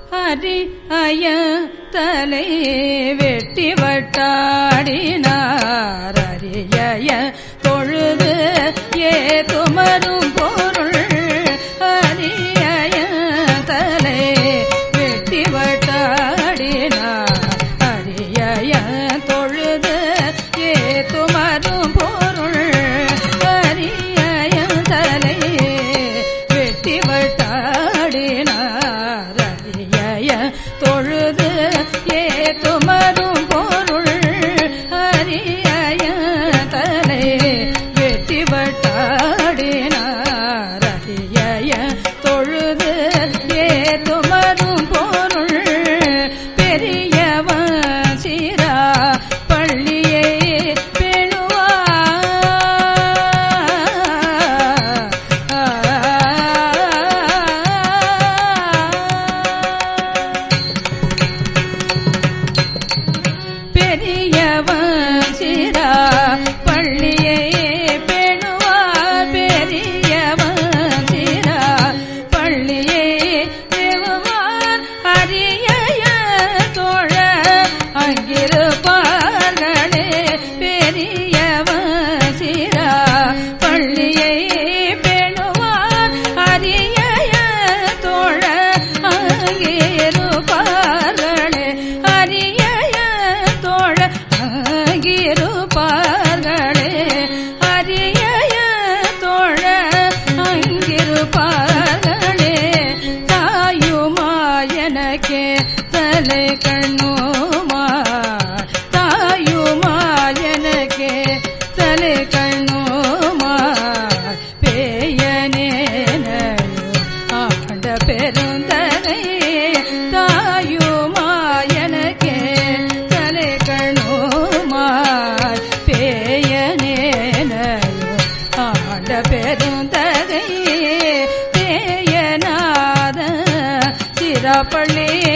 ஹரி அய தலை வெட்டி வட்டாடினார் அரிய தொழுது ஏ துமரும் பொருள் அரிய தலை வெட்டி வட்டாடினார் அரிய தொழுது ஏ துமரும் பொருள் அரிய தலை வெட்டி வட்டாடினார் அரிய தொழுது ஏ துமரும் பொருள் அரிய தலை வெட்டி வட்டாடினார் அரிய தொழுது ஏ துமரும் பொருள் பெரியவன் சீரா பள்ளியை பெணுவா பெரியவன் சிரா பள்ளியை பெணுவார் பெரியவன் சிரா பள்ளியை பெறுவார் அரிய தோழ அங்கிருப்பார்களே பெரியவன் சிரா பள்ளியை பெணுவார் அரிய தோழ அங்கிருப்பார்களே அரிய தோழ அங்கிருப்பார்களே அரிய தோழ அங்கிருப்பார்களே தாயுமா எனக்கே தலை கண்ணுமா தாயுமா எனக்கே தலை கண்ணுமா பேயனேனோ ஆண்ட பெருந்தரை தாயுமா எனக்கே தலை கண்ணுமாய் பேயனேனோ ஆண்ட பெருந்தரை தேயநாத சிறப்பள்ளி